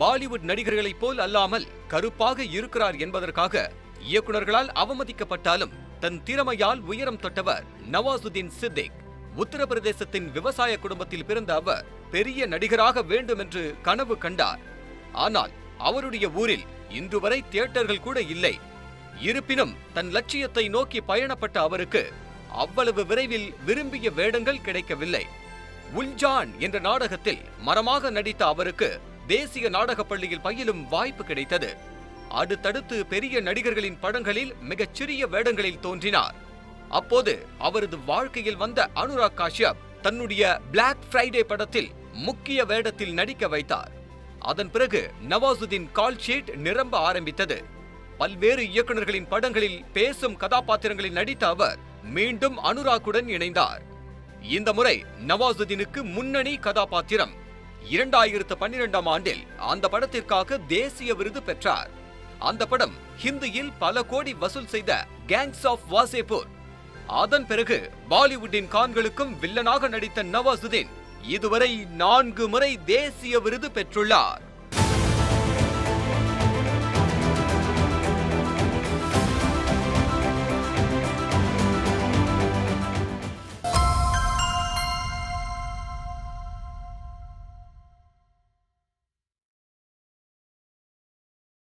பாலிவுட் நடிகர்களைப் போல் அல்லாமல் கருப்பாக இருக்கிறார் என்பதற்காக இயக்குனர்களால் அவமதிக்கப்பட்டாலும் தன் திறமையால் உயரம் தொட்டவர் நவாசுதீன் சித்திக் உத்தரப்பிரதேசத்தின் விவசாய குடும்பத்தில் பிறந்த அவர் பெரிய நடிகராக வேண்டும் என்று கனவு கண்டார் ஆனால் அவருடைய ஊரில் இன்று வரை தியேட்டர்கள் கூட இல்லை இருப்பினும் தன் லட்சியத்தை நோக்கி பயணப்பட்ட அவருக்கு அவ்வளவு விரைவில் விரும்பிய வேடங்கள் கிடைக்கவில்லை உல்ஜான் என்ற நாடகத்தில் மரமாக நடித்த அவருக்கு தேசிய நாடகப் பள்ளியில் பயிலும் வாய்ப்பு கிடைத்தது அடுத்தடுத்து பெரிய நடிகர்களின் படங்களில் மிகச் சிறிய வேடங்களில் தோன்றினார் அப்போது அவரது வாழ்க்கையில் வந்த அனுராக் காஷ்யப் தன்னுடைய பிளாக் ஃப்ரைடே படத்தில் முக்கிய வேடத்தில் நடிக்க வைத்தார் அதன் பிறகு நவாசுதீன் கால் ஷீட் நிரம்ப ஆரம்பித்தது பல்வேறு இயக்குனர்களின் படங்களில் பேசும் கதாபாத்திரங்களில் நடித்த அவர் மீண்டும் அனுராக்குடன் இணைந்தார் இந்த முறை நவாசுதீனுக்கு முன்னணி கதாபாத்திரம் இரண்டாயிரத்து பன்னிரெண்டாம் ஆண்டில் அந்த படத்திற்காக தேசிய விருது பெற்றார் அந்த படம் ஹிந்தியில் பல கோடி வசூல் செய்த கேங்ஸ் ஆஃப் வாசேபூர் அதன் பிறகு பாலிவுட்டின் கான்களுக்கும் வில்லனாக நடித்த நவாசுதீன் இதுவரை நான்கு முறை தேசிய விருது பெற்றுள்ளார்